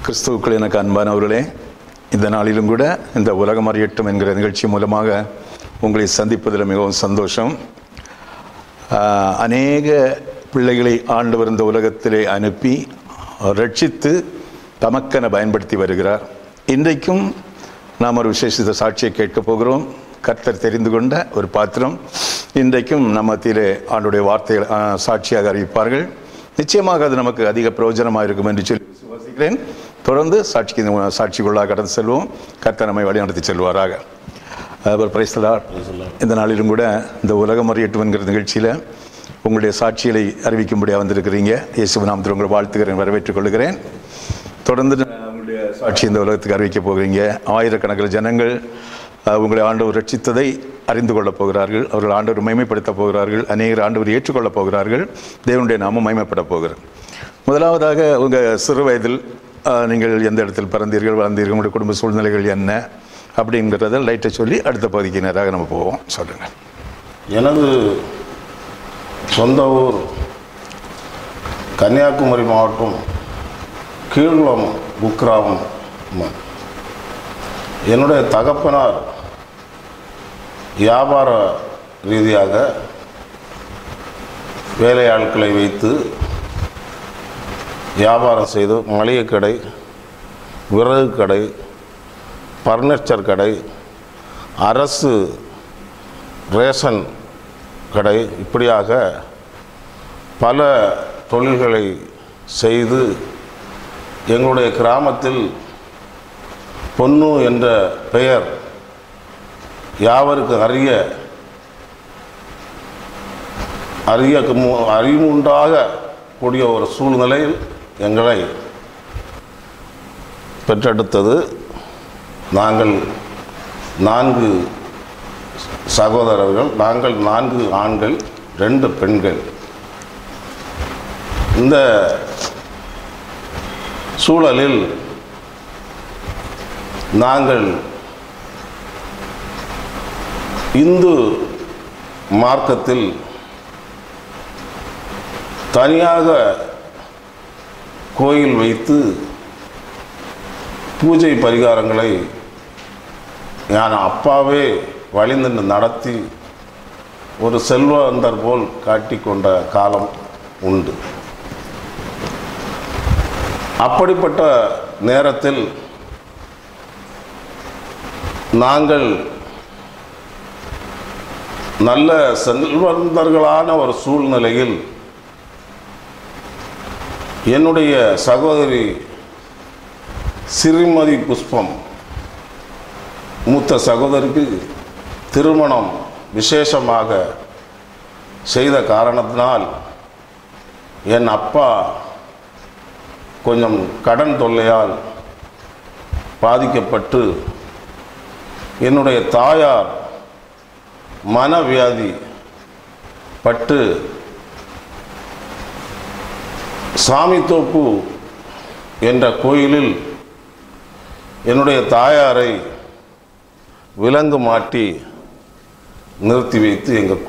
கிறிஸ்துவுக்குள் எனக்கு அன்பானவர்களே இந்த நாளிலும் கூட இந்த உலகம் அறியட்டும் என்கிற நிகழ்ச்சி மூலமாக உங்களை சந்திப்பதில் மிகவும் சந்தோஷம் ஆஹ், அநேக பிள்ளைகளை ஆண்டவர் இந்த உலகத்திலே அனுப்பி ரட்சித்து தமக்கென பயன்படுத்தி வருகிறார் இன்றைக்கும் நாம் ஒரு விசேஷித்த சாட்சியை கேட்கப் போகிறோம் கர்த்தர் தெரிந்து கொண்ட ஒரு பாத்திரம் இன்றைக்கும் நம்ம மத்தியிலே ஆண்டுடைய வார்த்தைகள் ஆஹ், சாட்சியாக அறிவிப்பார்கள் நிச்சயமாக அது நமக்கு அதிக பிரயோஜனமாக இருக்கும் என்று சொல்லி விசுவாசிக்கிறேன் தொடர்ந்து சாட்சிக்கு சாட்சிக்குள்ளாக கடந்து செல்வோம் கர்த்தர் நம்மை வழிநடத்தி செல்வாராக அவர் பிரைஸ்தலார் இந்த நாளிலும் கூட இந்த உலகம் அறியட்டும் என்கிற நிகழ்ச்சியில் உங்களுடைய சாட்சிகளை அறிவிக்கும்படியாக வந்திருக்கிறீங்க இயேசு நாமத்தில் உங்களை வாழ்த்துகிறேன் வரவேற்றுக் கொள்கிறேன் தொடர்ந்து நான் உங்களுடைய சாட்சி இந்த உலகத்துக்கு அறிவிக்க போகிறீங்க ஆயிரக்கணக்கில் ஜனங்கள் அஹ், உங்களை ஆண்டவர் ரட்சித்ததை அறிந்து கொள்ளப் போகிறார்கள் அவர்கள் ஆண்டவர் மைமைப்படுத்தப் போகிறார்கள் அநேகர் ஆண்டவர் ஏற்றுக்கொள்ளப் போகிறார்கள் தேவனுடைய நாமம் மைமைப்பட போகிறது முதலாவதாக உங்கள் சிறு வயதில் அஹ், நீங்கள் எந்த இடத்தில் பிறந்தீர்கள் வளர்ந்தீர்கள் உங்களுடைய குடும்ப சூழ்நிலைகள் என்ன அப்படிங்கிறத லைட்டை சொல்லி அடுத்த பகுதிக்கு நேராக நம்ம போவோம் சொல்லுங்கள் எனது சொந்த ஊர் கன்னியாகுமரி மாவட்டம் கீழ்குளம் குக்கிராமம் என்னுடைய தகப்பனார் வியாபார ரீதியாக வேலையாட்களை வைத்து வியாபாரம் செய்து மளிகை கடை விறகு கடை பர்னிச்சர் கடை அரசு ரேஷன் கடை இப்படியாக பல தொழில்களை செய்து எங்களுடைய கிராமத்தில் பொன்னு என்ற பெயர் யாவருக்கு அறிய அறிய அறிவுண்டாக கூடிய ஒரு சூழ்நிலையில் எங்களை பெற்றெடுத்தது நாங்கள் நான்கு சகோதரர்கள் நாங்கள் நான்கு ஆண்கள் ரெண்டு பெண்கள் இந்த சூழலில் நாங்கள் இந்து மார்க்கத்தில் தனியாக கோயில் வைத்து பூஜை பரிகாரங்களை என் அப்பாவே வழிந்து நடத்தி ஒரு செல்வந்தர் போல் காட்டிக்கொண்ட காலம் உண்டு அப்படிப்பட்ட நேரத்தில் நாங்கள் நல்ல செல்வந்தர்களான ஒரு சூழ்நிலையில் என்னுடைய சகோதரி சிறுமதி புஷ்பம் மூத்த சகோதரிக்கு திருமணம் விசேஷமாக செய்த காரணத்தினால் என் அப்பா கொஞ்சம் கடன் தொல்லையால் பாதிக்கப்பட்டு என்னுடைய தாயார் மனவியாதி பட்டு சாமித்தோப்பு என்ற கோயிலில் என்னுடைய தாயாரை விலங்கு மாட்டி நிறுத்தி வைத்து எங்கள்